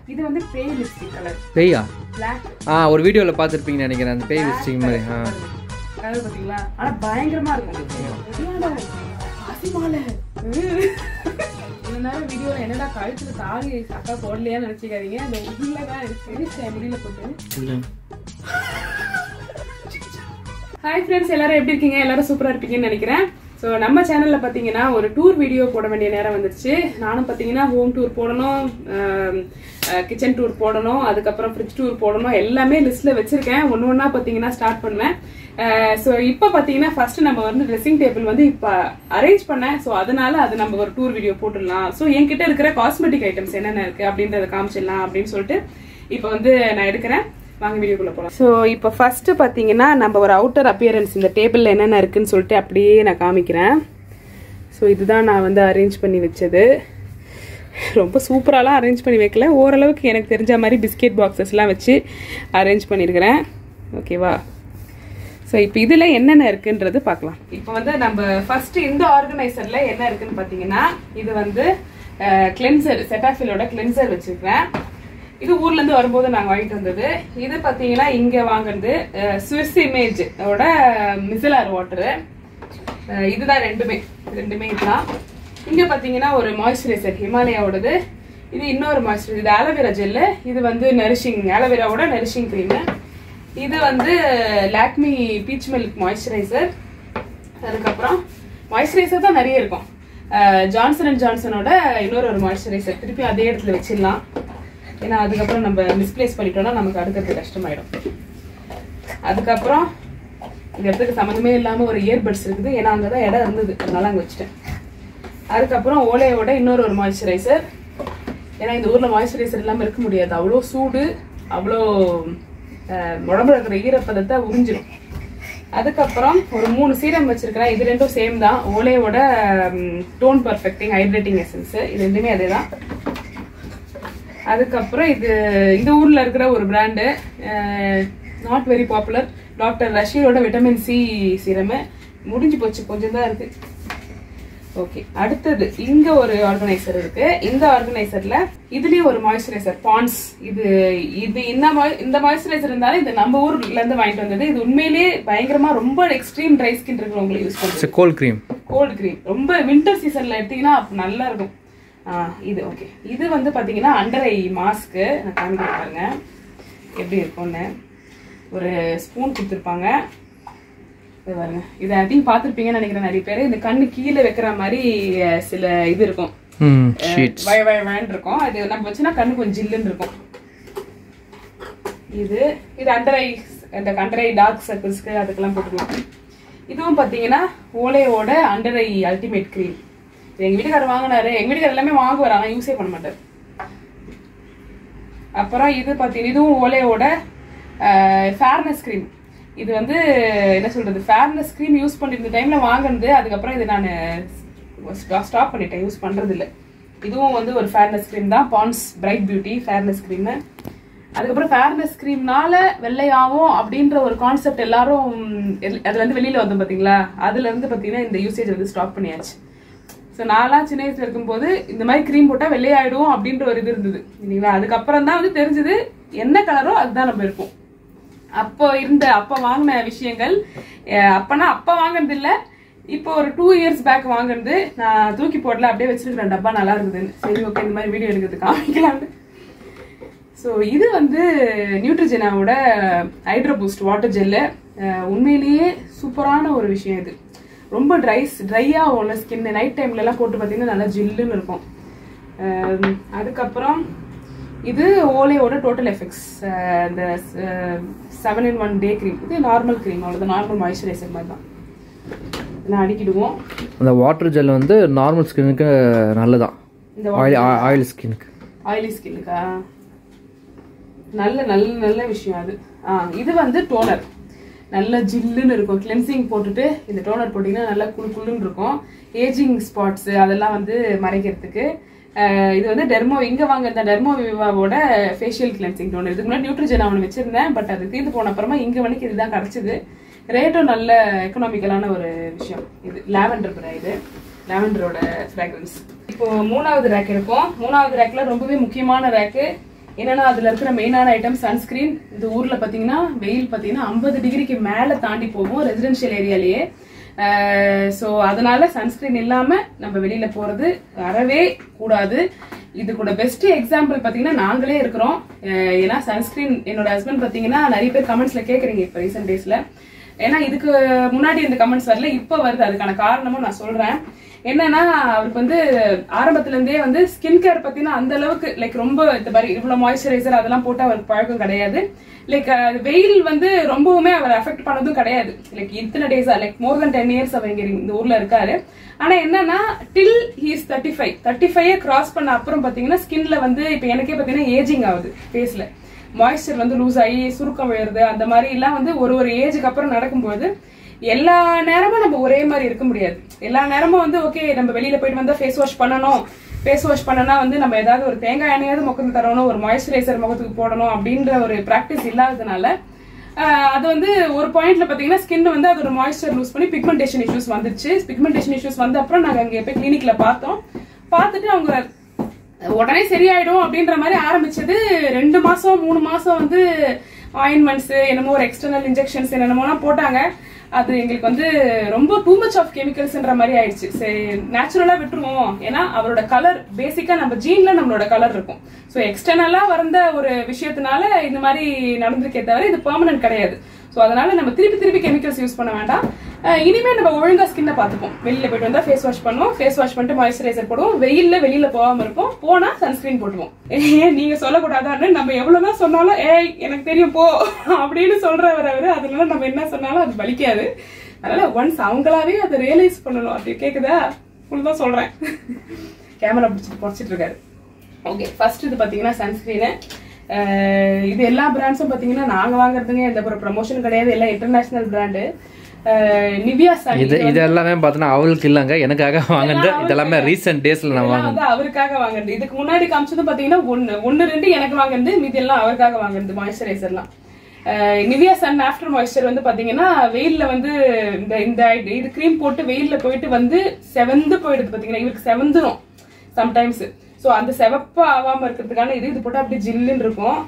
இது வந்து பேய் லிப்ஸ்டிக் கலர் பேயா பிளாக் ஆ ஒரு வீடியோவில் பார்த்துருப்பீங்கன்னு நினைக்கிறேன் அந்த பேய் லிப்ஸ்டிக் மாதிரி ஆ கலர் பாத்தீங்களா ஆனா பயங்கரமா இருக்கும் அசிமால இந்த நேரம் வீடியோல என்னடா கழுத்துல தாலி அக்கா போடலையான்னு நினைச்சுக்காதீங்க அந்த உள்ளதான் இருக்கு முடியல போட்டு ஹாய் ஃப்ரெண்ட்ஸ் எல்லாரும் எப்படி இருக்கீங்க எல்லாரும் சூப்பரா இருப்பீங்கன்னு நினைக்கிறேன் ஸோ நம்ம சேனல்ல பாத்தீங்கன்னா ஒரு டூர் வீடியோ போட வேண்டிய நேரம் வந்துருச்சு நானும் பாத்தீங்கன்னா ஹோம் டூர் போடணும் கிச்சன் டூர் போடணும் அதுக்கப்புறம் ஃப்ரிட்ஜ் டூர் போடணும் எல்லாமே லிஸ்ட்ல வச்சிருக்கேன் ஒன்று ஒன்றா பார்த்தீங்கன்னா ஸ்டார்ட் பண்ணுவேன் ஸோ இப்போ பார்த்தீங்கன்னா ஃபர்ஸ்ட் நம்ம வந்து ட்ரெஸ்ஸிங் டேபிள் வந்து இப்போ அரேஞ்ச் பண்ணேன் ஸோ அதனால அது நம்ம ஒரு டூர் வீடியோ போட்டுடலாம் ஸோ என்கிட்ட இருக்கிற காஸ்மெட்டிக் ஐட்டம்ஸ் என்னென்ன இருக்கு அப்படின்றத காமிச்சிடலாம் அப்படின்னு சொல்லிட்டு இப்போ வந்து நான் எடுக்கிறேன் வாங்க வீடியோக்குள்ள போகலாம் ஸோ இப்போ ஃபர்ஸ்ட் பார்த்தீங்கன்னா நம்ம ஒரு அவுட்டர் அப்பியரன்ஸ் இந்த டேபிளில் என்னென்ன இருக்குன்னு சொல்லிட்டு அப்படியே நான் காமிக்கிறேன் ஸோ இதுதான் நான் வந்து அரேஞ்ச் பண்ணி வச்சது ரொம்ப சூப்பராலாம் அரேஞ்ச் பண்ணி வைக்கல ஓரளவுக்கு எனக்கு தெரிஞ்ச மாதிரி பிஸ்கெட் பாக்ஸஸ்லாம் வச்சு அரேஞ்ச் பண்ணியிருக்கிறேன் ஓகேவா ஸோ இப்போ இதில் என்னென்ன இருக்குன்றது பார்க்கலாம் இப்போ வந்து நம்ம ஃபர்ஸ்ட் இந்த ஆர்கனைசரில் என்ன இருக்குன்னு பார்த்தீங்கன்னா இது வந்து கிளென்சர் செட்டாஃபிலோட கிளென்சர் வச்சிருக்கிறேன் இது ஊர்ல இருந்து வரும்போது நாங்க வாங்கிட்டு வந்தது இது பாத்தீங்கன்னா இங்க வாங்குறது சுவிஸ் இமேஜ் ஓட மிசிலார் வாட்டரு இதுதான் ரெண்டுமே ரெண்டுமே இதுதான் இங்க பாத்தீங்கன்னா ஒரு மாய்ஸ்சரைசர் ஹிமாலயாவோடது இது இன்னொரு மாய்ஸ்சரைசர் இது ஆலோவேரா ஜெல்லு இது வந்து நரிஷிங் ஆலோவேராவோட நரிஷிங் க்ரீம் இது வந்து லாக்மி பீச் மில்க் மாய்ஸ்சரைசர் அதுக்கப்புறம் மாய்ஸ்சரைசர் தான் நிறைய இருக்கும் ஜான்சன் அண்ட் ஜான்சனோட இன்னொரு ஒரு மாய்ஸ்சரைசர் திருப்பி அதே இடத்துல வச்சிடலாம் ஏன்னா அதுக்கப்புறம் நம்ம மிஸ்பிளேஸ் பண்ணிட்டோம்னா நமக்கு அடுக்கிறது கஷ்டமாயிடும் அதுக்கப்புறம் இந்த இடத்துக்கு சம்மந்தமே இல்லாமல் ஒரு இயர்பட்ஸ் இருக்குது ஏன்னா அங்கே தான் இடம் இருந்தது அதனால அங்கே வச்சுட்டேன் அதுக்கப்புறம் ஓலையோட இன்னொரு ஒரு மாய்ஸ்சரைசர் ஏன்னா இந்த ஊரில் மாய்ஸ்சரைசர் இல்லாமல் இருக்க முடியாது அவ்வளோ சூடு அவ்வளோ உடம்புல இருக்கிற ஈரப்பதத்தை உறிஞ்சிடும் அதுக்கப்புறம் ஒரு மூணு சீரம் வச்சிருக்கிறேன் இது ரெண்டும் சேம் தான் ஓலையோட டோன் பர்ஃபெக்டிங் ஹைட்ரேட்டிங் எசன்ஸ் இது ரெண்டுமே அதே தான் அதுக்கப்புறம் இது இந்த ஊர்ல இருக்கிற ஒரு brand not very popular doctor ரஷீரோட விட்டமின் சி சீரமு முடிஞ்சு போச்சு கொஞ்சம் தான் இருக்கு ஓகே அடுத்தது இங்க ஒரு ஆர்கனைசர் இருக்கு இந்த ஆர்கனைசர்ல இதுலயும் ஒரு மாய்ஸ்சரைசர் பான்ஸ் இது இது இந்த இந்த மாய்ஸ்சரைசர் இருந்தாலும் இது நம்ம ஊர்ல இருந்து வாங்கிட்டு வந்தது இது உண்மையிலேயே பயங்கரமா ரொம்ப எக்ஸ்ட்ரீம் ட்ரை ஸ்கின் இருக்கிறவங்களுக்கு யூஸ் பண்ணுறது கோல்ட் க்ரீம் கோல்டு க்ரீம் ரொம்ப வின்டர் சீசன்ல எடுத்தீங்கன்னா நல்லா இருக்கும் இது ஓகே இது வந்து பார்த்தீங்கன்னா அண்டர் ஐ மாஸ்க்கு நான் காமிக்க பாருங்க எப்படி இருக்கும்னு ஒரு ஸ்பூன் கொடுத்துருப்பாங்க இது பாருங்க இது அதையும் பார்த்துருப்பீங்கன்னு நினைக்கிறேன் நிறைய பேர் இந்த கண்ணு கீழே வைக்கிற மாதிரி சில இது இருக்கும் ம் ஷீட்ஸ் வய வய வயன் இருக்கும் அது நம்ம வச்சுன்னா கண்ணு கொஞ்சம் ஜில்லுன்னு இருக்கும் இது இது அண்டர் ஐ இந்த அண்டர் ஐ டார்க் சர்க்கிள்ஸ்க்கு அதுக்கெல்லாம் போட்டுக்கலாம் இதுவும் பார்த்தீங்கன்னா ஓலையோட அண்டர் ஐ அல்டிமேட் க்ரீம் எங்க வீட்டுக்காரர் வாங்கினாரு எங்க வீட்டுக்காரர் எல்லாமே வாங்குவார் ஆனால் யூஸே பண்ண மாட்டார் அப்புறம் இது பார்த்தீங்கன்னா இதுவும் ஓலையோட ஃபேர்னஸ் க்ரீம் இது வந்து என்ன சொல்றது ஃபேர்னஸ் க்ரீம் யூஸ் பண்ணிருந்த டைம்ல வாங்கினது அதுக்கப்புறம் இது நான் ஸ்டாப் பண்ணிட்டேன் யூஸ் பண்றது இல்லை இதுவும் வந்து ஒரு ஃபேர்னஸ் க்ரீம் தான் Pond's bright beauty fairness cream அதுக்கப்புறம் ஃபேர்னஸ் க்ரீம்னால வெள்ளையாகும் அப்படின்ற ஒரு கான்செப்ட் எல்லாரும் அதுல இருந்து வெளியில வந்தோம் பாத்தீங்களா அதுல இருந்து பாத்தீங்கன்னா இந்த யூசேஜ் வந்து ஸ்டாப் பண்ணியாச்சு ஸோ நான்லாம் சின்ன வயசுல இருக்கும்போது இந்த மாதிரி க்ரீம் போட்டால் வெள்ளையாயிடும் அப்படின்ற ஒரு இது இருந்தது இல்லைங்களா அதுக்கப்புறம் தான் வந்து தெரிஞ்சது என்ன கலரோ அதுதான் நம்ம இருப்போம் அப்போ இருந்த அப்போ வாங்கின விஷயங்கள் அப்பனா அப்போ வாங்கினது இல்லை இப்போ ஒரு டூ இயர்ஸ் பேக் வாங்கினது நான் தூக்கி போடல அப்படியே வச்சிருக்கிறேன் டப்பா நல்லா இருக்குதுன்னு சரி ஓகே இந்த மாதிரி வீடியோ எடுக்கிறது காமிக்கலாம்னு ஸோ இது வந்து நியூட்ரிஜெனாவோட ஹைட்ரோ பூஸ்ட் வாட்டர் ஜெல்லு உண்மையிலேயே சூப்பரான ஒரு விஷயம் இது ரொம்ப ட்ரைஸ் ட்ரையாக உள்ள ஸ்கின் நைட் டைம்லலாம் போட்டு பார்த்தீங்கன்னா நல்லா ஜில்லுன்னு இருக்கும் அதுக்கப்புறம் இது ஓலையோட டோட்டல் எஃபெக்ட்ஸ் இந்த seven in one day cream இது நார்மல் க்ரீம் அவ்வளோதான் நார்மல் மாய்ஸ்சரைசர் மாதிரி தான் நான் அடிக்கிடுவோம் அந்த வாட்டர் ஜெல் வந்து நார்மல் ஸ்கின்னுக்கு நல்லதான் இந்த ஆயில் ஆயில் ஸ்கின்னுக்கு ஆயிலி ஸ்கின்னுக்கா நல்ல நல்ல நல்ல விஷயம் அது ஆ இது வந்து டோனர் நல்ல ஜில்லுன்னு இருக்கும் கிளென்சிங் போட்டுட்டு இந்த டோனர் போட்டிங்கன்னா நல்லா குளு குளுன்னு இருக்கும் ஏஜிங் ஸ்பாட்ஸ் அதெல்லாம் வந்து மறைக்கிறதுக்கு இது வந்து டெர்மோ இங்க வாங்க இந்த டெர்மோ விவாவோட ஃபேஷியல் கிளென்சிங் டோனர் இதுக்கு முன்னாடி நியூட்ரிஜன் அவன் வச்சிருந்தேன் பட் அது தீர்ந்து போன அப்புறமா இங்க வரைக்கும் இதுதான் கிடைச்சது ரேட்டும் நல்ல எக்கனாமிக்கலான ஒரு விஷயம் இது லாவெண்டர் இது லாவெண்டரோட ஃப்ராக்ரன்ஸ் இப்போ மூணாவது ரேக் இருக்கும் மூணாவது ரேக்ல ரொம்பவே முக்கியமான ரேக்கு என்னன்னா அதுல இருக்கிற மெயினான ஐட்டம் சன்ஸ்கிரீன் இந்த ஊர்ல பாத்தீங்கன்னா வெயில் பாத்தீங்கன்னா ஐம்பது டிகிரிக்கு மேல தாண்டி போகும் ரெசிடென்ஷியல் ஏரியாலேயே ஸோ அதனால சன்ஸ்கிரீன் இல்லாம நம்ம வெளியில போறது வரவே கூடாது இது கூட பெஸ்ட் எக்ஸாம்பிள் பாத்தீங்கன்னா நாங்களே இருக்கிறோம் அஹ் ஏன்னா சன்ஸ்கிரீன் என்னோட ஹஸ்பண்ட் பாத்தீங்கன்னா நிறைய பேர் கமெண்ட்ஸ்ல கேக்குறீங்க இப்ப ரீசெண்ட் டேஸ்ல ஏன்னா இதுக்கு முன்னாடி இந்த கமெண்ட்ஸ் வரல இப்ப வருது அதுக்கான காரணமும் நான் சொல்றேன் என்னன்னா அவருக்கு வந்து ஆரம்பத்துல இருந்தே வந்து ஸ்கின் கேர் பத்தினா அந்த அளவுக்கு லைக் ரொம்ப இந்த மாதிரி இவ்வளவு மாய்ஸ்சரைசர் அதெல்லாம் போட்டு அவருக்கு பழக்கம் கிடையாது லைக் வெயில் வந்து ரொம்பவுமே அவர் அஃபெக்ட் பண்ணதும் கிடையாது லைக் இத்தனை டேஸா like more then ten years அவர் இங்க இந்த ஊர்ல இருக்காரு ஆனா என்னன்னா till he's thirty five thirty five cross பண்ண அப்புறம் பாத்தீங்கன்னா ஸ்கின்ல வந்து இப்ப எனக்கே பாத்தீங்கன்னா ஏஜிங் ஆகுது ஃபேஸ்ல மாய்ஸ்சர் வந்து லூஸ் ஆகி சுருக்கம் விழுறது அந்த மாதிரி எல்லாம் வந்து ஒரு ஒரு ஏஜுக்கு அப்புறம் நடக்கும்போது எல்லா நேரமும் நம்ம ஒரே மாதிரி இருக்க முடியாது எல்லா நேரமும் வந்து ஓகே நம்ம வெளியில போயிட்டு வந்தா ஃபேஸ் வாஷ் பண்ணணும் ஃபேஸ் வாஷ் பண்ணனா வந்து நம்ம ஏதாவது ஒரு தேங்காய் எண்ணெயாவது முகத்துக்கு தரணும் ஒரு மாய்ஸ்சரைசர் முகத்துக்கு போடணும் அப்படின்ற ஒரு ப்ராக்டிஸ் இல்லாததுனால ஆஹ் அது வந்து ஒரு பாயிண்ட்ல பாத்தீங்கன்னா ஸ்கின் வந்து அதோட மாய்ஸ்சர் லூஸ் பண்ணி பிக்மெண்டேஷன் இஷ்யூஸ் வந்துச்சு பிக்மெண்டேஷன் இஷ்யூஸ் வந்த அப்புறம் நாங்க அங்க போய் கிளினிக்ல பார்த்தோம் பார்த்துட்டு அவங்க உடனே சரியாயிடும் அப்படின்ற மாதிரி ஆரம்பிச்சது ரெண்டு மாசம் மூணு மாசம் வந்து ஆயின்மெண்ட்ஸ் என்னமோ ஒரு எக்ஸ்டர்னல் இன்ஜெக்ஷன்ஸ் என்னென்னமோலாம் போட்டாங்க அது எங்களுக்கு வந்து ரொம்ப டூ மச் ஆஃப் கெமிக்கல்ஸ்ன்ற மாதிரி ஆயிடுச்சு சரி நேச்சுரலா விட்டுருவோம் ஏன்னா அவரோட கலர் பேசிக்கா நம்ம ஜீன்ல நம்மளோட கலர் இருக்கும் ஸோ எக்ஸ்டர்னலா வந்த ஒரு விஷயத்தினால இந்த மாதிரி நடந்திருக்கே தவிர இது பெர்மனன்ட் கிடையாது ஸோ அதனால நம்ம திருப்பி திருப்பி கெமிக்கல்ஸ் யூஸ் பண்ண வேண்டாம் அஹ் இனிமே நம்ம ஒழுங்கா ஸ்கின்னை பார்த்துப்போம் வெளியில போயிட்டு வந்தா ஃபேஸ் வாஷ் பண்ணுவோம் ஃபேஸ் வாஷ் பண்ணிட்டு மாய்ஸ்சரைசர் போடுவோம் வெயில்ல வெளியில போகாம இருப்போம் போனா சன்ஸ்கிரீன் போட்டுவோம் ஏன் நீங்க சொல்லக்கூடாதான்னு நம்ம எவ்வளவுதான் சொன்னாலும் ஏய் எனக்கு தெரியும் போ அப்படின்னு சொல்றவர் அவரு அதனால நம்ம என்ன சொன்னாலும் அது வலிக்காது அதனால ஒன்ஸ் அவங்களாவே அதை ரியலைஸ் பண்ணணும் அப்படி கேக்குதா தான் சொல்றேன் கேமரா பிடிச்சிட்டு பொடிச்சிட்டு இருக்காரு ஓகே ஃபர்ஸ்ட் இது பாத்தீங்கன்னா சன்ஸ்கிரீனு இது எல்லா பிராண்ட்ஸும் பாத்தீங்கன்னா நாங்க வாங்குறதுங்க எந்த ஒரு ப்ரமோஷன் கிடையாது எல்லாம் இன்டர்நேஷனல் பிராண்டு நிவியா சன் இது இது எல்லாமே பார்த்தோன்னா அவளுக்கு இல்லைங்க எனக்காக வாங்கினது இதெல்லாமே ரீசெண்ட் டேஸில் நான் இதெல்லாம் வாங்கினது வந்து அவருக்காக வாங்குறது இதுக்கு முன்னாடி காமிச்சது பாத்தீங்கன்னா ஒண்ணு ஒண்ணு ரெண்டு எனக்கு வாங்குறது மீதி எல்லாம் அவருக்காக வாங்குறது மாய்ஸ்சரைசர்லாம் நிவியா சன் ஆஃப்டர் மாய்ஸ்சர் வந்து பாத்தீங்கன்னா வெயில்ல வந்து இந்த இந்த இது க்ரீம் போட்டு வெயில்ல போயிட்டு வந்து செவந்து போயிடுது பாத்தீங்கன்னா இவருக்கு செவந்துரும் சம்டைம்ஸ் சோ அந்த செவப்பு ஆகாம இருக்கிறதுக்கான இது இது போட்டு அப்படியே ஜில்லுன்னு இருக்கும்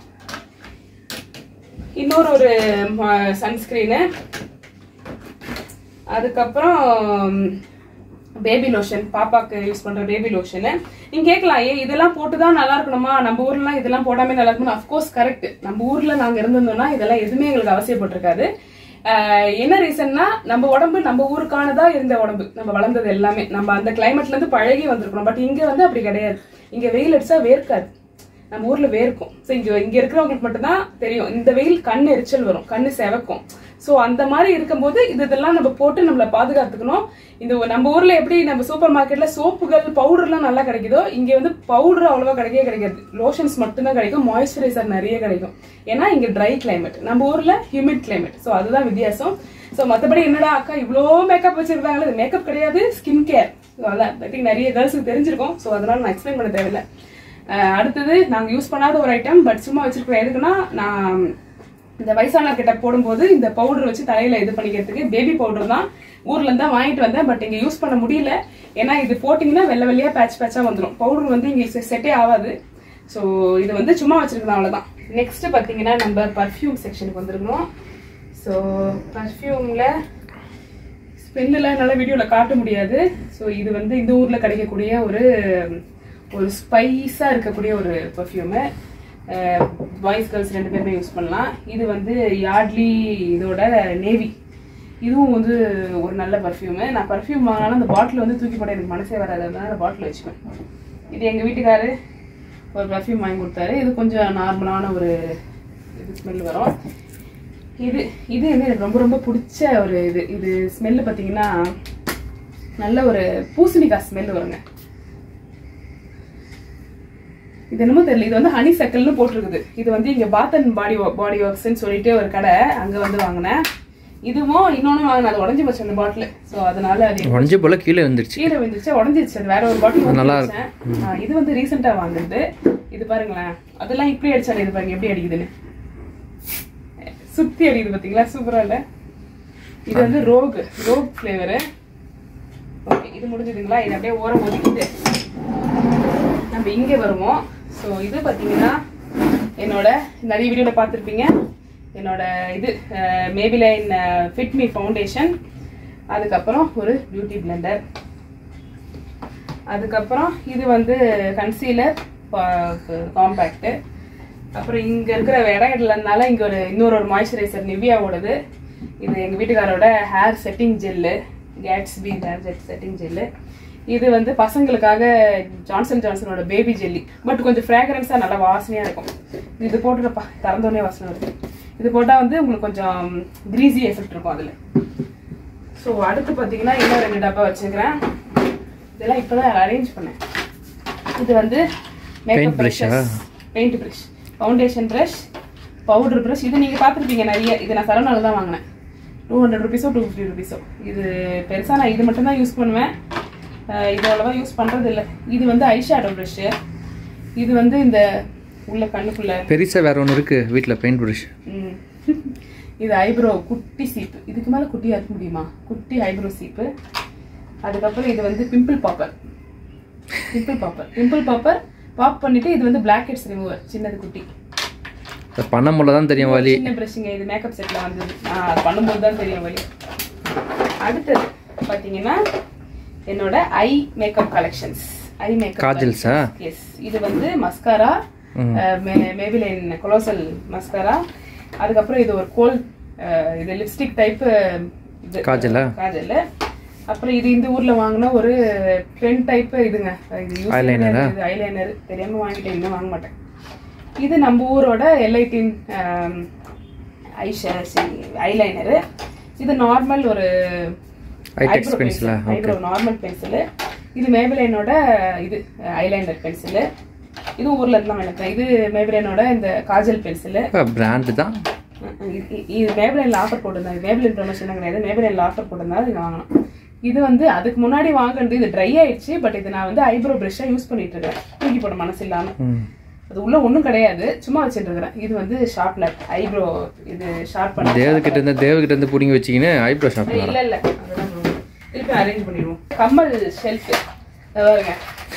இன்னொரு ஒரு சன்ஸ்கிரீனு அதுக்கப்புறம் பேபி லோஷன் பாப்பாக்கு யூஸ் பண்ற பேபி லோஷனு நீங்க கேட்கலாம் ஏன் இதெல்லாம் போட்டுதான் நல்லா இருக்கணுமா நம்ம ஊர்லாம் இதெல்லாம் போடாம நல்லா இருக்கணும் அஃப்கோர்ஸ் கரெக்ட் நம்ம ஊர்ல நாங்க இருந்திருந்தோம்னா இதெல்லாம் எதுவுமே எங்களுக்கு அவசியப்பட்டிருக்காது ஆஹ் என்ன ரீசன்னா நம்ம உடம்பு நம்ம ஊருக்கானதா இருந்த உடம்பு நம்ம வளர்ந்தது எல்லாமே நம்ம அந்த கிளைமேட்ல இருந்து பழகி வந்திருக்கணும் பட் இங்க வந்து அப்படி கிடையாது இங்க வெயில் அடிச்சா வேர்க்காது நம்ம ஊர்ல வேர்க்கும் ஸோ இங்க இங்க இருக்கிறவங்களுக்கு மட்டும்தான் தெரியும் இந்த வெயில் கண் எரிச்சல் வரும் கண்ணு செவக்கும் ஸோ அந்த மாதிரி இருக்கும்போது இது இதெல்லாம் நம்ம போட்டு நம்மளை பாதுகாத்துக்கணும் இந்த ஊ- நம்ம ஊர்ல எப்படி நம்ம சூப்பர் மார்க்கெட்ல சோப்புகள் பவுடர்லாம் நல்லா கிடைக்குதோ இங்க வந்து பவுடர் அவ்வளவா கிடைக்கவே கிடைக்காது லோஷன்ஸ் மட்டும்தான் கிடைக்கும் மாய்ஸ்சரைசர் நிறைய கிடைக்கும் ஏன்னா இங்க ட்ரை கிளைமேட் நம்ம ஊர்ல ஹியூமிட் கிளைமேட் ஸோ அதுதான் வித்தியாசம் ஸோ மற்றபடி என்னடா அக்கா இவ்வளோ மேக்கப் வச்சிருக்காங்களே இது மேக்கப் கிடையாது ஸ்கின் கேர் அதான் ஐ திங்க் நிறைய கேர்ள்ஸுக்கு தெரிஞ்சிருக்கும் ஸோ அதனால நான் எக்ஸ்பிளைன் பண்ண தேவையில்லை அஹ் அடுத்தது நாங்க யூஸ் பண்ணாத ஒரு ஐட்டம் பட் சும்மா வச்சிருக்கிறோம் எதுக்குன்னா நான் இந்த வயசானவர் கிட்ட போடும்போது இந்த பவுடர் வச்சு தலையில இது பண்ணிக்கிறதுக்கு பேபி பவுடர் தான் ஊர்ல இருந்து தான் வாங்கிட்டு வந்தேன் பட் இங்க யூஸ் பண்ண முடியல ஏன்னா இது போட்டிங்கன்னா வெள்ளை வெள்ளையா பேட்ச் பேட்சா வந்துடும் பவுடர் வந்து இங்க செட்டே ஆகாது ஸோ இது வந்து சும்மா வச்சிருக்கலாம் அவ்வளவுதான் நெக்ஸ்ட் பாத்தீங்கன்னா நம்ம பர்ஃப்யூம் செக்ஷனுக்கு வந்திருக்கோம் ஸோ பர்ஃப்யூம்ல ஸ்மெல்லாம் என்னால் வீடியோவில் காட்ட முடியாது ஸோ இது வந்து இந்த ஊரில் கிடைக்கக்கூடிய ஒரு ஒரு ஸ்பைஸாக இருக்கக்கூடிய ஒரு பர்ஃப்யூமு பாய்ஸ் கேர்ள்ஸ் ரெண்டு பேருமே யூஸ் பண்ணலாம் இது வந்து யார்ட்லி இதோட நேவி இதுவும் வந்து ஒரு நல்ல பர்ஃப்யூமு நான் பர்ஃப்யூம் வாங்கினாலும் அந்த பாட்டில் வந்து தூக்கி போட எனக்கு மனசே வராது அதனால பாட்டில் வச்சுப்பேன் இது எங்கள் வீட்டுக்காரு ஒரு பர்ஃப்யூம் வாங்கி கொடுத்தாரு இது கொஞ்சம் நார்மலான ஒரு இது ஸ்மெல் வரும் இது இது வந்து எனக்கு ரொம்ப ரொம்ப பிடிச்ச ஒரு இது இது ஸ்மெல்லு பார்த்தீங்கன்னா நல்ல ஒரு பூசணிக்காய் ஸ்மெல் வருங்க இது என்னமோ தெரியல இது வந்து ஹனி சக்கல்னு போட்டிருக்குது இது வந்து இங்க பாத்தன் பாடி பாடி ஒர்க்ஸ்ன்னு சொல்லிட்டு ஒரு கடை அங்க வந்து வாங்கினேன் இதுவும் இன்னொன்னு வாங்கினேன் அது உடஞ்சி போச்சு அந்த பாட்டில் ஸோ அதனால அது உடஞ்சி போல கீழே வந்துருச்சு கீழே விழுந்துச்சு உடஞ்சிருச்சு அது வேற ஒரு பாட்டில் நல்லா நல்லா இது வந்து ரீசெண்டா வாங்குனது இது பாருங்களேன் அதெல்லாம் இப்படி அடிச்சாலே இது பாருங்க எப்படி அடிக்குதுன்னு சுத்தி அடிக்குது பாத்தீங்களா சூப்பரா இல்ல இது வந்து ரோக் ரோக் ஃப்ளேவரு ஓகே இது முடிஞ்சதுங்களா இது அப்படியே ஓரம் ஒதுக்கிட்டு நம்ம இங்க வருவோம் ஸோ இது பாத்தீங்கன்னா என்னோட நிறைய வீடியோவில் பார்த்துருப்பீங்க என்னோட இது மேபிலைன் ஃபிட் மீ ஃபவுண்டேஷன் அதுக்கப்புறம் ஒரு பியூட்டி பிளெண்டர் அதுக்கப்புறம் இது வந்து கன்சீலர் காம்பேக்ட் அப்புறம் இங்க இருக்கிற இடம் இல்லைனால இங்க ஒரு இன்னொரு ஒரு மாய்ஸ்சரைசர் நிவ்யாவோடது இது எங்க வீட்டுக்காரோட hair setting gel Gatsby hair jet setting gel இது வந்து பசங்களுக்காக ஜான்சன் ஜான்சனோட பேபி ஜெல்லி பட் கொஞ்சம் ஃப்ராக்ரன்ஸாக நல்லா வாசனையாக இருக்கும் இது போட்டுறப்பா திறந்தோடனே வாசனை வருது இது போட்டால் வந்து உங்களுக்கு கொஞ்சம் கிரீஸி எஃபெக்ட் இருக்கும் அதில் ஸோ அடுத்து பார்த்தீங்கன்னா இன்னும் ரெண்டு டப்பா வச்சுக்கிறேன் இதெல்லாம் இப்போ தான் அரேஞ்ச் பண்ணேன் இது வந்து Paint brush ஆ? Paint brush foundation brush powder brush இது நீங்கள் பார்த்துருப்பீங்க நிறைய இது நான் சரவணால தான் வாங்கினேன் டூ ஹண்ட்ரட் ருபீஸோ டூ ஃபிஃப்டி ருபீஸோ இது பெருசாக நான் இது மட்டும் தான் யூஸ் பண்ணுவேன் அஹ் இது அவ்வளோவா யூஸ் பண்ணுறது இல்லை இது வந்து ஐஷேடோ ப்ரஷ்ஷு இது வந்து இந்த உள்ள கண்ணுக்குள்ள பெருசாக வேற ஒன்று இருக்கு வீட்டில் பெயிண்ட் ப்ரஷ் ம். இது ஐப்ரோ குட்டி சீப்பு இதுக்கு மேலே குட்டியாக இருக்க முடியுமா குட்டி ஐப்ரோ சீப்பு அதுக்கப்புறம் இது வந்து pimple popper pimple popper pimple popper pop பண்ணிட்டு இது வந்து பிளாக் ஹெட்ஸ் ரிமூவர் சின்னது குட்டி பண்ண முடியல தான் தெரியும் வலி சின்ன பிரஷிங்க இது மேக்கப் செட்ல வந்தது நான் அது பண்ணும்போது தான் தெரியும் வழி அடுத்தது பார்த்தீங்கன்னா என்னோட eye makeup collections eye makeup காஜல்ஸா எஸ் இது வந்து மஸ்காரா மேபிலைன் கொலோசல் மஸ்காரா அதுக்கப்புறம் இது ஒரு கோல் இது லிப்ஸ்டிக் டைப் இது காஜலா? காஜல் அப்புறம் இது இந்த ஊர்ல வாங்கின ஒரு பென் டைப் இதுங்க இது Eyeliner ஆ? இது ஐலைனர் தெரியாம வாங்கிட்டேன் இன்னும் வாங்க மாட்டேன் இது நம்ம ஊரோட எல்ஐடின் ஐஷ ஐலைனரு இது நார்மல் ஒரு ஐடெக்ஸ் பென்சிலா ஐப்ரோ நார்மல் பென்சிலு இது மேபிலைனோட இது ஐலைனர் பென்சிலு இது ஊர்ல இருந்து தான் வாங்கினேன் இது மேபிலைனோட இந்த காஜல் பென்சிலு பிராண்டு தான் இது மேபிலைன்ல ஆஃபர் போட்டிருந்தாங்க மேபிலைன் ப்ரொமோஷன் கிடையாது மேபிலைன்ல ஆஃபர் போட்டிருந்தாங்க இதை வாங்கணும் இது வந்து அதுக்கு முன்னாடி வாங்கினது இது ட்ரை ஆயிடுச்சு பட் இது நான் வந்து ஐப்ரோ ப்ரஷ்ஷா யூஸ் பண்ணிட்டு இருக்கேன் தூக்கி போட மனசு இல்லாம ம் அது உள்ள ஒண்ணும் கிடையாது சும்மா வச்சுட்டு இருக்கிறேன் இது வந்து ஷார்ப் லேப் ஐப்ரோ இது ஷார்ப் பண்ண தேவகிட்ட இருந்து தேவகிட்ட இருந்து பிடிங்கி வச்சிக்கின்னு ஐப்ரோ ஷாப் இல்ல இல்ல அதெல்லாம் no. திருப்பி அரேஞ்ச் பண்ணிடுவோம் கம்மல் ஷெல்ஃப் பாருங்க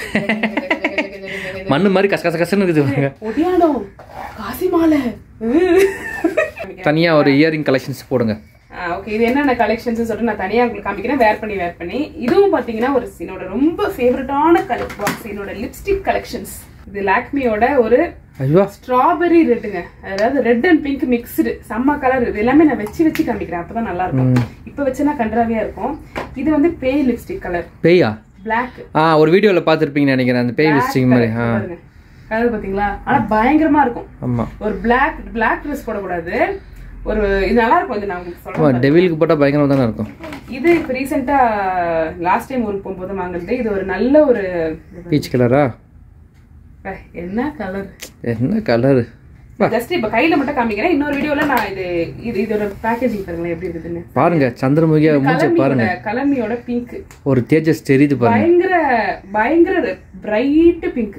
மண்ணு மாதிரி கச கச கசன்னு இருக்குது பாருங்க ஒடியானோ காசி மாலை தனியாக ஒரு இயரிங் கலெக்ஷன்ஸ் போடுங்க ஓகே இது என்னென்ன கலெக்ஷன்ஸ் சொல்லிட்டு நான் தனியா உங்களுக்கு காமிக்கிறேன் வேர் பண்ணி வேர் பண்ணி இதுவும் பாத்தீங்கன்னா ஒரு என்னோட ரொம்ப ஃபேவரட்டான கலெக்ட் பாக்ஸ் என்னோட லிப்ஸ்டிக் கலெக்ஷன்ஸ் இது லாக்மியோட ஒரு ஐயோ ஸ்ட்ராபெரி ரெட்டுங்க அதாவது ரெட் அண்ட் பிங்க் மிக்ஸ்டு செம்ம கலர் இது எல்லாமே நான் வச்சு வச்சு காமிக்கிறேன் அப்பதான் நல்லா இருக்கும் இப்ப வச்சுனா கன்றாவியா இருக்கும் இது வந்து பேய் லிப்ஸ்டிக் கலர் பேயா பிளாக் ஆ ஒரு வீடியோவில் பார்த்துருப்பீங்கன்னு நினைக்கிறேன் அந்த பேய் விசிட்டிங் மாதிரி ஆ கலர் பாத்தீங்களா ஆனா பயங்கரமா இருக்கும் ஆமாம் ஒரு பிளாக் பிளாக் ட்ரெஸ் போடக்கூடாது ஒரு இது நல்லா இருக்கும் இது நான் உங்களுக்கு சொல்றேன் ஆமாம் டெவிலுக்கு போட்டால் பயங்கரமாக தானே இருக்கும் இது இப்போ ரீசெண்டா லாஸ்ட் டைம் ஊருக்கு போகும்போது வாங்குறது இது ஒரு நல்ல ஒரு பீச் கலரா அஹ், என்ன கலர் என்ன கலரு ஜஸ்ட் இப்ப கையில மட்டும் காமிக்கிறேன் இன்னொரு வீடியோல நான் இது இது இதோட பேக்கேஜிங் பாருங்களேன் எப்படி இருக்குதுன்னு பாருங்க சந்திரமுகியா மூஞ்ச பாருங்க கலமியோட கலமியோட பிங்க் ஒரு தேஜஸ் தெரியுது பாருங்க பயங்கர பயங்கர பிரைட் பிங்க்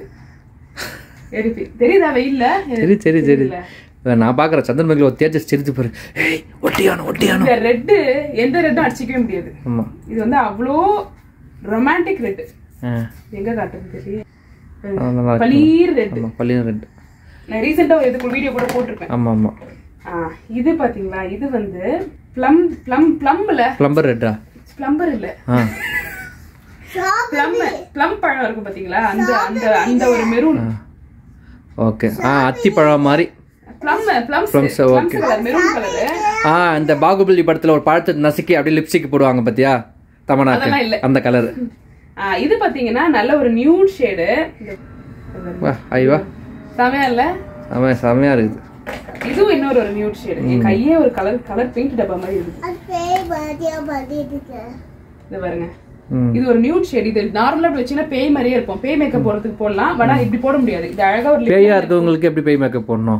தெரியுதா வெயில்ல சரி சரி சரி நான் பார்க்குறேன் சந்திரமுகியில் ஒரு தேஜஸ் தெரியுது பாரு ஏய் ஒட்டியானோ ஒட்டியானோ இந்த ரெட்டு எந்த ரெட்டும் அடிச்சிக்கவே முடியாது ஆமாம் இது வந்து அவ்வளோ ரொமான்டிக் ரெட் ஆ எங்க காட்டுறது தெரியல ஆ, நல்லா இருக்கு பளீர் ரெட் ஆமாம் பள்ளியும் ரெண்டு நான் ரீசெண்டா இதுக்கு வீடியோ கூட போட்டிருப்பேன் ஆமாம் ஆமாம் ஆ, இது பாத்தீங்களா இது வந்து ப்ளம் ப்ளம் ப்ளம்ல ப்ளம்பர் ரெட்டா ப்ளம்பர் இல்ல ஆ ப்ளம் ப்ளம் பழம் இருக்கும் பாத்தீங்களா அந்த அந்த அந்த ஒரு மெரூன் ஓகே ஆ அத்திப்பழம் மாதிரி plum plums Plums, plums colour maroon colour ஆ இந்த பாகுபலி படத்தில் ஒரு பழத்தை நசுக்கி அப்படியே லிப்ஸ்டிக் போடுவாங்க பார்த்தியா தமனாக்கு அதெல்லாம் இல்ல. அந்த கலர் இது பாத்தீங்கன்னா நல்ல ஒரு நியூட் ஷேடு ஐயோ செமையா இல்ல செமையா செமையாக இருக்குது இதுவும் இன்னொரு ஒரு நியூட் ஷேடு என் கையே ஒரு கலர் கலர் பெயிண்ட் டப்பா மாதிரி இருக்குது இது பாருங்க ம் இது ஒரு நியூட் ஷேட் இது நார்மலா இப்படி வச்சீங்கன்னா பேய் மாதிரியே இருக்கும் பேய் மேக்கப் போடுறதுக்கு போடலாம் பட் இப்படி போட முடியாது இது அழகா ஒரு lip- பேயா இருக்கவங்களுக்கு எப்படி பேய் மேக்கப் போடணும்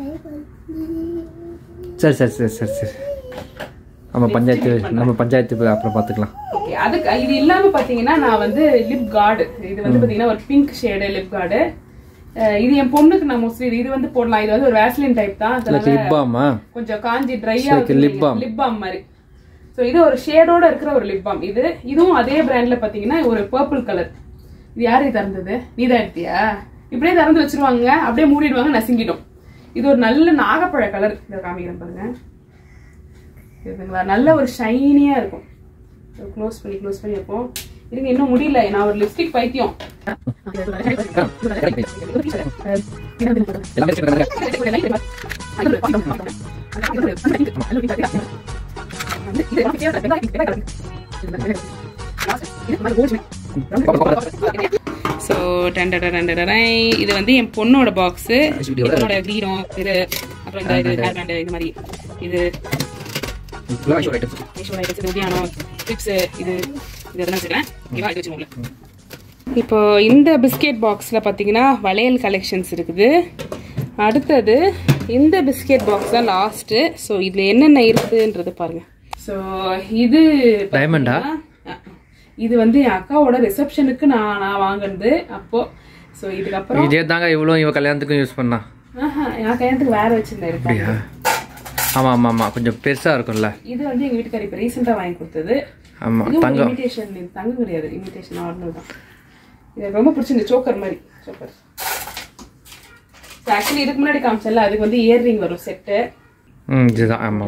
சரி சரி சரி சரி சரி நம்ம பஞ்சாயத்து நம்ம பஞ்சாயத்து போய் அப்புறம் பார்த்துக்கலாம் Okay, அதுக்கு இது இல்லாம பாத்தீங்கன்னா நான் வந்து லிப் கார்டு இது வந்து பாத்தீங்கன்னா ஒரு பிங்க் ஷேடு லிப் கார்டு இது என் பொண்ணுக்கு நான் மோஸ்ட்லி இது வந்து போடலாம் இது வந்து ஒரு வேஸ்லின் டைப் தான் அதனால லிப் பாமா கொஞ்சம் காஞ்சி dry like lip balm. Lip balm மாதிரி ஸோ இது ஒரு ஷேடோட இருக்கிற ஒரு லிப் பாம் இது இதுவும் அதே பிராண்ட்ல பாத்தீங்கன்னா ஒரு பர்பிள் கலர் இது யாரு திறந்தது நீ தான் எடுத்தியா இப்படியே திறந்து வச்சிருவாங்க அப்படியே மூடிடுவாங்க நசுங்கிடும் இது ஒரு நல்ல நாகப்பழ கலர் இதை காமிக்கிறேன் பாருங்க இருக்குங்களா நல்ல ஒரு ஷைனியா இருக்கும் க்ளோஸ் பண்ணி க்ளோஸ் பண்ணி வைப்போம் இருங்க இன்னும் முடியல நான் ஒரு லிப்ஸ்டிக் பைத்தியம் ஸோ இது வந்து என் பொண்ணோட பாக்ஸு என்னோட வீரம் இது அப்புறம் இந்த இது ஹேர் பேண்டு இது மாதிரி இது மீஷோ ஐட்டம்ஸ் இது உதியானம் கிளிப்ஸ் இது இது எதனா வச்சுக்கிறேன் ஓகேவா இது வச்சுக்கோங்களேன் இப்போ இந்த பிஸ்கெட் பாக்ஸில் பார்த்தீங்கன்னா வளையல் கலெக்ஷன்ஸ் இருக்குது அடுத்தது இந்த பிஸ்கெட் பாக்ஸ் தான் லாஸ்ட்டு ஸோ இதில் என்னென்ன இருக்குதுன்றது பாருங்க ஸோ இது டைமண்டா? பார்த்தீங்கன்னா, இது வந்து என் அக்காவோட ரிசப்ஷனுக்கு நான் நான் வாங்கினது அப்போ ஸோ இதுக்கப்புறம் இதே தாங்க இவ்வளோ இவ கல்யாணத்துக்கும் யூஸ் பண்ணா ஆஹா என் கல்யாணத்துக்கு வேற வச்சிருந்தேன் இருக்காங்க ஆமா ஆமா ஆமா கொஞ்சம் பெருசா இருக்கும்ல இது வந்து எங்க வீட்டுக்காரி இப்போ ரீசெண்டாக வாங்கி கொடுத்தது ஆமா இது தங்கம் இமிடேஷன் இது தங்கம் கிடையாது இமிடேஷன் நார்மல் தான் இது எனக்கு ரொம்ப பிடிச்சிருந்து சோக்கர் மாதிரி சோக்கர் ஆக்சுவலி இதுக்கு முன்னாடி காமிச்சல அதுக்கு வந்து இயர்ரிங் வரும் செட்டு ம் இதுதான் ஆமா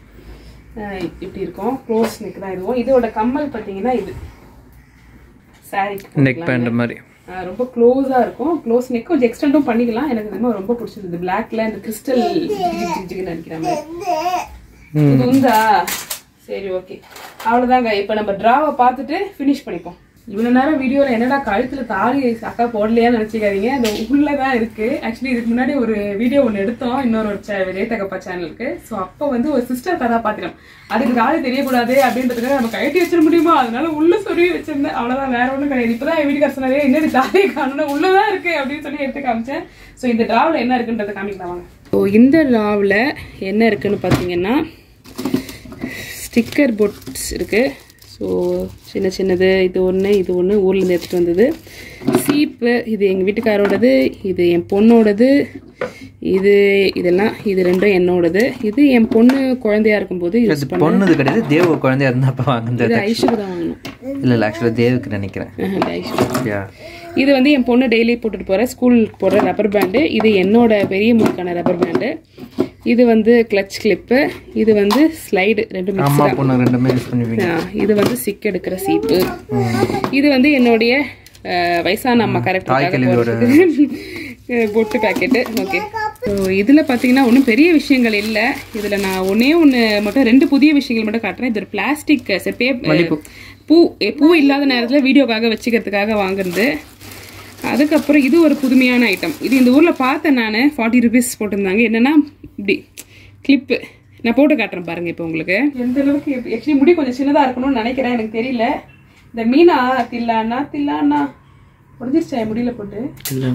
இப்படி இருக்கும் க்ளோஸ் நெக் தான் இதுவும் இதோட கம்மல் பார்த்தீங்கன்னா இது சாரி நெக் பேண்ட் மாதிரி ரொம்ப க்ளோஸாக இருக்கும் க்ளோஸ் நெக் கொஞ்சம் எக்ஸ்டெண்டும் பண்ணிக்கலாம் எனக்கு இது மாதிரி ரொம்ப பிடிச்சிருந்தது பிளாக்ல இந்த கிறிஸ்டல் ஜிஜின்னு நினைக்கிற மாதிரி இது உண்டா சரி ஓகே அவ்வளோதாங்க இப்போ நம்ம ட்ராவை பார்த்துட்டு ஃபினிஷ் பண்ணிப்போம் இவ்வளோ நேரம் வீடியோவில் என்னடா கழுத்தில் தாலி அக்கா போடலையான்னு நினச்சிக்காதீங்க அது உள்ளே தான் இருக்குது ஆக்சுவலி இதுக்கு முன்னாடி ஒரு வீடியோ ஒன்று எடுத்தோம் இன்னொரு ஒரு சே விஜயதகப்பா சேனலுக்கு ஸோ அப்போ வந்து ஒரு சிஸ்டர் கதாபாத்திரம் அதுக்கு தாலி தெரியக்கூடாது அப்படின்றதுக்காக நம்ம கழட்டி வச்சிட முடியுமா அதனால உள்ள சொருவி வச்சிருந்தேன் அவ்வளோதான் வேற ஒன்றும் கிடையாது இப்போ தான் என் வீட்டுக்கார சொன்னாரே என்னடி தாலியை காணணும் உள்ளதான் இருக்கு அப்படின்னு சொல்லி எடுத்து காமிச்சேன் ஸோ இந்த ட்ராவில் என்ன இருக்குன்றதை காமிக்கலாம் வாங்க ஸோ இந்த ட்ராவில் என்ன இருக்குன்னு பார்த்தீங்கன்னா ஸ்டிக்கர் பொட்ஸ் இருக்குது ஸோ சின்ன சின்னது இது ஒன்று இது ஒன்று ஊர்லேருந்து எடுத்துகிட்டு வந்தது சீப்பு இது எங்கள் வீட்டுக்காரோடது இது என் பொண்ணோடது இது இதெல்லாம் இது ரெண்டும் என்னோடது இது என் பொண்ணு குழந்தையா இருக்கும்போது யூஸ் இது பொண்ணுது கிடையாது தேவ குழந்தையா இருந்தா அப்ப வாங்குனது இது ஐஷுக்கு தான் வாங்கணும் இல்ல இல்ல ஆக்சுவலா தேவுக்கு நினைக்கிறேன் ஆஹா, இது ஐஷு யா இது வந்து என் பொண்ணு டெய்லி போட்டுட்டு போகிற ஸ்கூலுக்கு போடுற ரப்பர் பேண்டு இது என்னோட பெரிய முழுக்கான ரப்பர் பேண்டு இது வந்து கிளச் கிளிப்பு இது வந்து ஸ்லைடு ரெண்டு மிக்ஸ் அம்மா பொண்ணு ரெண்டுமே யூஸ் பண்ணுவீங்க இது வந்து சிக் எடுக்கிற சீப்பு இது வந்து என்னுடைய அஹ், வயசான அம்மா தாய்க்கிழவியோட கரெக்டாக பொட்டு பேக்கெட்டு ஓகே ஸோ இதில் பார்த்தீங்கன்னா ஒன்றும் பெரிய விஷயங்கள் இல்லை இதில் நான் ஒன்றே ஒன்று மட்டும் ரெண்டு புதிய விஷயங்கள் மட்டும் காட்டுறேன் இது ஒரு பிளாஸ்டிக் பேப்பர் பூ எ, பூ இல்லாத நேரத்தில் வீடியோக்காக வச்சுக்கிறதுக்காக வாங்குறது அதுக்கப்புறம் இது ஒரு புதுமையான ஐட்டம் இது இந்த ஊரில் பார்த்தேன் நான் ஃபார்ட்டி ருபீஸ் போட்டிருந்தாங்க என்னன்னா இப்படி கிளிப்பு நான் போட்டு காட்டுறேன் பாருங்க இப்போ உங்களுக்கு எந்த அளவுக்கு ஆக்சுவலி முடி கொஞ்சம் சின்னதாக இருக்கணும்னு நினைக்கிறேன் எனக்கு தெரியல இந்த மீனா தில்லானா தில்லானா முடிஞ்சிருச்சா என் முடியல போட்டு இல்ல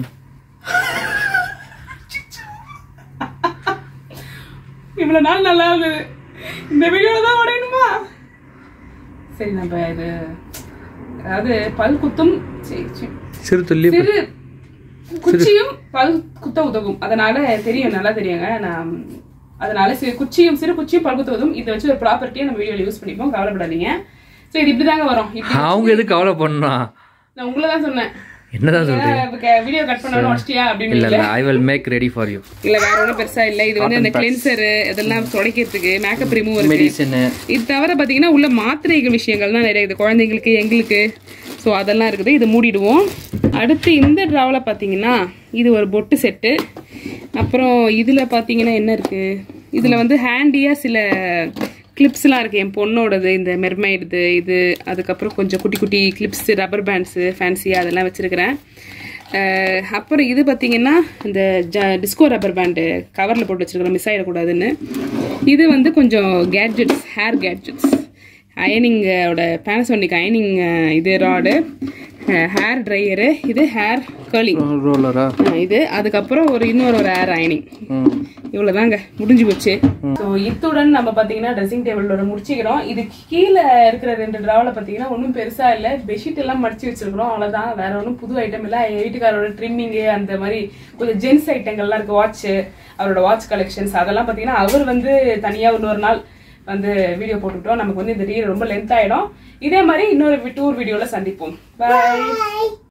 இவ்வளவு நாள் நல்லா இருந்தது இந்த வீடியோல தான் உடையணுமா சரி நம்ம இது அதாவது பல் குத்தும் சி- சி- சிறு துள்ளி சிறு குச்சியும் பல் குத்த உதவும் அதனால தெரியும் நல்லா தெரியுங்க நான் அதனால சிறு குச்சியும் சிறு குச்சியும் பல் குத்த உதவும் இதை வச்சு ஒரு ப்ராப்பர்ட்டியை நம்ம வீடியோல யூஸ் பண்ணிப்போம் கவலைப்படாதீங்க ஸோ இது இப்படிதாங்க வரும் இப்படி அவங்க எதுக்கு கவலை பண்ணணும் நான் உங்களை தான் சொன்னேன் என்னதான் சொல்றீங்க வீடியோ கட் பண்ணணும் உடச்சிட்டியா அப்படின்னு இல்ல இல்ல I will make ready for you இல்ல வேற ஒன்றும் பெருசா இல்ல இது வந்து இந்த கிளென்சர் இதெல்லாம் துடைக்கிறதுக்கு மேக்கப் ரிமூவர் மெடிசன் இது தவிர பாத்தீங்கன்னா உள்ள மாத்திரைகள் விஷயங்கள் தான் நிறைய இருக்குது குழந்தைங்களுக்கு எங்களுக்கு ஸோ அதெல்லாம் இருக்குது இது மூடிடுவோம் அடுத்து இந்த ட்ராவில் பார்த்தீங்கன்னா இது ஒரு பொட்டு செட்டு அப்புறம் இதில் பார்த்தீங்கன்னா என்ன இருக்குது இதில் வந்து ஹேண்டியாக சில கிளிப்ஸ்லாம் இருக்குது என் பொண்ணோடது இந்த மெர்மைடுது இது அதுக்கப்புறம் கொஞ்சம் குட்டி குட்டி கிளிப்ஸ் ரப்பர் பேண்ட்ஸு ஃபேன்சியாக அதெல்லாம் வச்சுருக்கிறேன் அஹ் அப்புறம் இது பார்த்தீங்கன்னா இந்த ஜ டிஸ்கோ ரப்பர் பேண்டு கவரில் போட்டு வச்சிருக்கிறோம் மிஸ் ஆகிடக்கூடாதுன்னு இது வந்து கொஞ்சம் கேட்ஜெட்ஸ் ஹேர் கேட்ஜெட்ஸ் அயனிங்கோட பேனசோனிக் அயனிங் இது ராடு ஹேர் ட்ரையரு இது ஹேர் கர்லிங் ரோலரா இது அதுக்கப்புறம் ஒரு இன்னொரு ஒரு ஹேர் அயனிங் இவ்வளவுதாங்க முடிஞ்சு போச்சு ஸோ இத்துடன் நம்ம பார்த்தீங்கன்னா ட்ரெஸ்ஸிங் டேபிளோட முடிச்சுக்கிறோம் இது கீழே இருக்கிற ரெண்டு ட்ராவில் பார்த்தீங்கன்னா ஒன்றும் பெருசா இல்லை பெட்ஷீட் எல்லாம் மடிச்சு வச்சிருக்கிறோம் அவ்வளோதான் வேற ஒன்றும் புது ஐட்டம் இல்லை என் வீட்டுக்காரோட ட்ரிம்மிங்கு அந்த மாதிரி கொஞ்சம் ஜென்ஸ் ஐட்டங்கள்லாம் இருக்கு வாட்ச் அவரோட வாட்ச் கலெக்ஷன்ஸ் அதெல்லாம் பார்த்தீங்கன்னா அவர் வந்து தனியாக இன்னொரு நாள் வந்து வீடியோ போட்டுக்கிட்டோம் நமக்கு வந்து இந்த ரீல் ரொம்ப லென்த் ஆயிடும் இதே மாதிரி இன்னொரு டூர் வீடியோல சந்திப்போம் பாய்